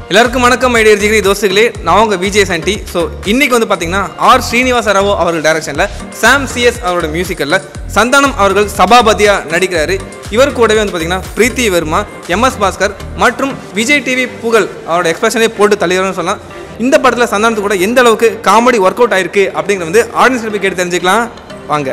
எல்லாருக்கும் வணக்கம் ஐடியர் ஜிகிரி தோஸ்துகளே நான் உங்கள் விஜய் சாண்டி ஸோ இன்னைக்கு வந்து பார்த்தீங்கன்னா ஆர் ஸ்ரீனிவாச ராவோ அவர்கள் டைரக்ஷனில் சாம் சிஎஸ் அவரோட மியூசிக்கலில் சந்தானம் அவர்கள் சபாபதியாக நடிக்கிறாரு இவர் கூடவே வந்து பார்த்தீங்கன்னா பிரீத்தி வர்மா எம்எஸ் பாஸ்கர் மற்றும் விஜய் டிவி புகழ் அவரோட எக்ஸ்பிரஷனே போட்டு தள்ளிடுறோம்னு சொல்லலாம் இந்த படத்தில் சந்தானத்து கூட எந்த அளவுக்கு காமெடி ஒர்க் அவுட் ஆயிருக்கு அப்படிங்கிறது வந்து ஆடியன்ஸ் போய் கேட்டு தெரிஞ்சுக்கலாம் வாங்க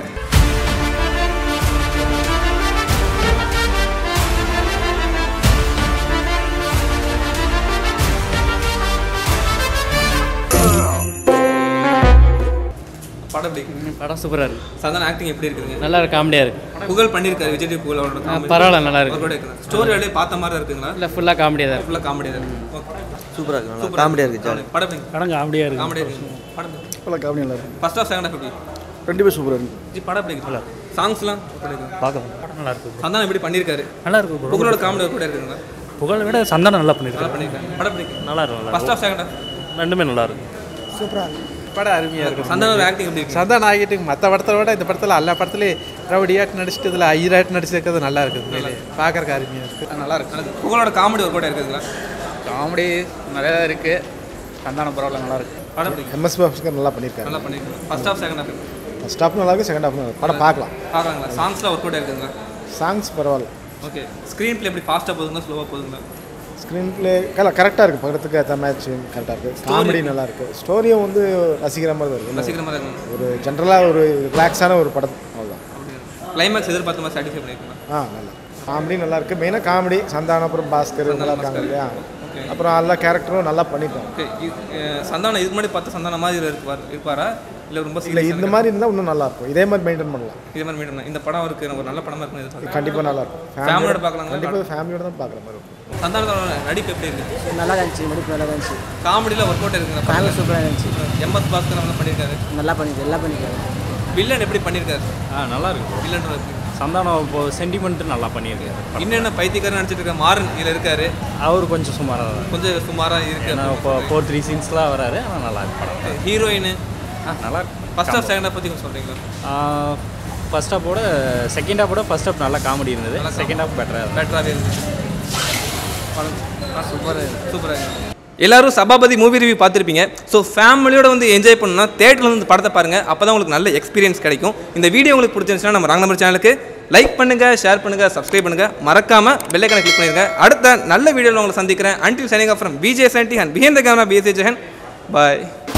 படம் எப்படி இருக்கு? படம் சூப்பராக இருக்கு சந்தானம் ஆக்டிங் எப்படி இருக்குதுங்க நல்லா இருக்கு காமெடியாக இருக்கு புகழ் பண்ணியிருக்காரு விஜய் டிவி புகழ் அவரோட comedy. பரவாயில்ல நல்லா இருக்கு அவரோட இருக்குது ஸ்டோரி அப்படியே பார்த்த மாதிரி இருக்குங்களா இல்லை ஃபுல்லாக காமெடியாக தான் இருக்கு ஃபுல்லாக காமெடியாக இருக்கு ஓகே சூப்பராக இருக்கு நல்லா காமெடியாக இருக்குது ஜாலி படம் எப்படி படம் காமெடியாக இருக்கு காமெடியாக இருக்கு படம் நல்லா காமெடி நல்லா இருக்கு ஃபர்ஸ்ட் ஆஃப் செகண்ட் ஆஃப் எப்படி ரெண்டு பேரும் சூப்பராக இருக்கு ஜி படம் எப்படி இருக்கு சாங்ஸ்லாம் எப்படி இருக்கு பார்க்கலாம் படம் நல்லா இருக்கு சந்தானம் எப்படி பண்ணியிருக்காரு நல்லா இருக்கு bro. புகழோட காமெடி கூட இருக்குங்களா புகழை விட சந்தானம் நல்லா நல்லா பண்ணியிருக்காரு பண்ணியிருக்காரு படம் எப்படி இருக்கு நல்லா இருக்கு நல்லா ஃபர்ஸ்ட் ஆஃப் செகண்ட் ஆஃப் இருக்கு. ரெண்டுமே நல்லா இருக்கு படம் அருமையாக இருக்கும் சந்தானோட ஆக்டிங் எப்படி இருக்கு சந்தானம் ஆகிட்டு மற்ற படத்தை விட இந்த படத்தில் எல்லா படத்துலையும் ரவுடியாட்டு நடிச்சிட்டு இதில் ஐயராட்டு நடிச்சிருக்கிறது நல்லா இருக்குது உண்மையிலே பார்க்கறக்கு அருமையாக இருக்குது நல்லா இருக்கு புகழோட காமெடி ஒர்க் அவுட் இருக்குதுங்களா காமெடி நிறையா இருக்குது சந்தானம் பரவாயில்ல நல்லா இருக்கு படம் எப்படி இருக்கு? எம்எஸ் பாஸ்கர் நல்லா பண்ணியிருக்காரு நல்லா பண்ணியிருக்காரு first half second half first half நல்லா இருக்கு செகண்ட் ஹாஃப் நல்லா இருக்கு படம் பார்க்கலாம் பார்க்கலாங்களா சாங்ஸ்லாம் ஒர்க் அவுட் இருக்குதுங்களா சாங்ஸ் பரவாயில்ல ஓகே ஸ்க்ரீன் ப்ளே எப்படி ஃபாஸ்ட்டாக போகுதுங்களா ஸ்லோவாக போகுதுங்களா ஸ்க்ரீன் பிளே கல கரெக்டாக இருக்குது பக்கத்துக்கு ஏற்ற மேட்ச் கரெக்டாக இருக்குது காமெடி நல்லா இருக்குது ஸ்டோரியும் வந்து ரசிக்கிற மாதிரி தான் இருக்கு சீக்கிரமாக இருக்குங்க ஒரு ஜென்ரலாக ஒரு ரிலாக்ஸான ஒரு படம் அவ்வளோதான் கிளைமேக்ஸ் எதிர்பார்த்த மாதிரி சாட்டிஸ்ஃபை பண்ணியிருக்கலாம் ஆ நல்லா காமெடி நல்லா இருக்குது மெயினாக காமெடி சந்தானம் அப்புறம் பாஸ்கர் நல்லா இருக்காங்க இல்லையா அப்புறம் எல்லா கேரக்டரும் நல்லா பண்ணிட்டோம் ஓகே சந்தானம் இதுக்கு முன்னாடி பார்த்த சந்தானம் மாதிரி இருப்பார் இருப்பாரா இல்லை ரொம்ப இல்லை serious ஆ இந்த மாதிரி இருந்தால் இன்னும் நல்லா இருக்கும் இதே மாதிரி மெயின்டைன் பண்ணலாம் இதே மாதிரி மீண்டும் இந்த படம் இருக்கு ஒரு நல்ல படமா இருக்குன்னு எதிர்பார்க்கிறேன் கண்டிப்பாக நல்லா இருக்கும் ஃபேமிலியோட பார்க்கலாங்களா கண்டிப்பாக ஃபேமிலியோட தான் பார்க்குற மாதிரி இருக்கும் சந்தானத்தோட நடிப்பு எப்படி இருக்கு நல்லா இருந்துச்சு நடிப்பு நல்லா இருந்துச்சு காமெடியில் ஒர்க் அவுட் இருக்குங்க ஃபேமிலி சூப்பராக இருந்துச்சு எம்எஸ் பாஸ்கர் நல்லா பண்ணியிருக்காரு நல்லா பண்ணிருக்கு எல்லாம் பண்ணிருக்காரு வில்லன் எப்படி பண்ணியிருக்காரு ஆ நல்லா இருக்கு வில்லன் இருக்கு சந்தானம் இப்போ சென்டிமெண்ட் நல்லா பண்ணியிருக்காரு இன்னென்ன பைத்தியக்காரன் நடிச்சிட்டு இருக்க மாறன் இதில் இருக்காரு அவர் கொஞ்சம் சுமாராக தான் கொஞ்சம் சுமாராக இருக்கு ஏன்னா இப்போ ஃபோர் த்ரீ சீன்ஸ்லாம் வராரு ஆனால் நல்லா இருக்கு படம் ஹீரோயின் ஆ நல்லா இருக்கு ஃபர்ஸ்ட் ஆஃப் செகண்ட் பற்றி கொஞ்சம் சொல்கிறீங்களா ஃபர்ஸ்ட் ஹாப்போட செகண்ட் ஹாப்போட ஃபர்ஸ்ட் ஹாப் நல்லா காமெடி இருந்தது செகண்ட் ஹாப் பெட்டராக இருந்தது பெட்டராகவே இருந்துச்சு சூப்பராக சூப்பராக எல்லாரும் சபாபதி மூவி ரிவ்யூ பார்த்துருப்பீங்க ஸோ ஃபேமிலியோட வந்து என்ஜாய் பண்ணணும்னா தேட்டரில் வந்து படத்தை பாருங்கள் அப்போ தான் உங்களுக்கு நல்ல எக்ஸ்பீரியன்ஸ் கிடைக்கும் இந்த வீடியோ உங்களுக்கு பிடிச்சிருந்துச்சுன்னா நம்ம ராங் நம்பர் சேனலுக்கு லைக் பண்ணுங்கள் ஷேர் பண்ணுங்கள் சப்ஸ்கிரைப் பண்ணுங்கள் மறக்காமல் பெல்லைக்கனை கிளிக் பண்ணிருங்க அடுத்த நல்ல வீடியோவில் உங்களை சந்திக்கிறேன் until signing off from BJ சென்டி and behind the camera BSA Jagan bye